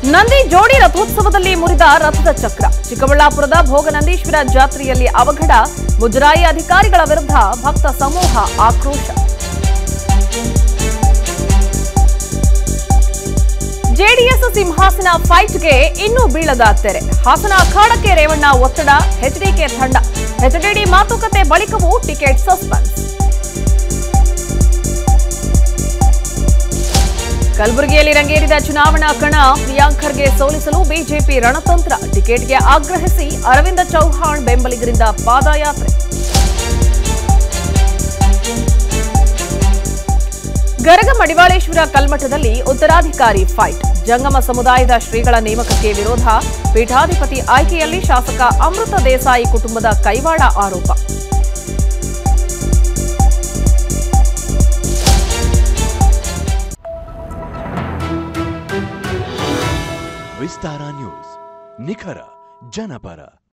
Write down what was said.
ನಂದಿ ಜೋಡಿ ರಥೋತ್ಸವದಲ್ಲಿ ಮುರಿದ ರಥದ ಚಕ್ರ ಚಿಕ್ಕಬಳ್ಳಾಪುರದ ಭೋಗನಂದೀಶ್ವರ ಜಾತ್ರೆಯಲ್ಲಿ ಅವಘಡ ಮುಜರಾಯಿ ಅಧಿಕಾರಿಗಳ ವಿರುದ್ಧ ಭಕ್ತ ಸಮೂಹ ಆಕ್ರೋಶ ಜೆಡಿಎಸ್ ಸಿಂಹಾಸನ ಫೈಟ್ಗೆ ಇನ್ನೂ ಬೀಳದ ತೆರೆ ಹಾಸನ ಅಖಾಡಕ್ಕೆ ರೇವಣ್ಣ ಒತ್ತಡ ಎಚ್ಡಿಕೆ ತಂಡ ಎಚ್ಡಿಡಿ ಮಾತುಕತೆ ಬಳಿಕವೂ ಟಿಕೆಟ್ ಸಸ್ಪೆನ್ಸ್ ಕಲಬುರಗಿಯಲ್ಲಿ ರಂಗೇರಿದ ಚುನಾವಣಾ ಕಣ ಪ್ರಿಯಾಂಕ್ ಖರ್ಗೆ ಸೋಲಿಸಲು ಬಿಜೆಪಿ ರಣತಂತ್ರ ಟಿಕೆಟ್ಗೆ ಆಗ್ರಹಿಸಿ ಅರವಿಂದ ಚೌಹಾಣ್ ಬೆಂಬಲಿಗರಿಂದ ಪಾದಯಾತ್ರೆ ಗರಗ ಮಡಿವಾಳೇಶ್ವರ ಕಲ್ಮಠದಲ್ಲಿ ಉತ್ತರಾಧಿಕಾರಿ ಫೈಟ್ ಜಂಗಮ ಸಮುದಾಯದ ಶ್ರೀಗಳ ನೇಮಕಕ್ಕೆ ವಿರೋಧ ಪೀಠಾಧಿಪತಿ ಆಯ್ಕೆಯಲ್ಲಿ ಶಾಸಕ ಅಮೃತ ದೇಸಾಯಿ ಕುಟುಂಬದ ಕೈವಾಡ ಆರೋಪ ವಿಸ್ತಾರ ನ್ಯೂಸ್ ನಿಖರ ಜನಪರ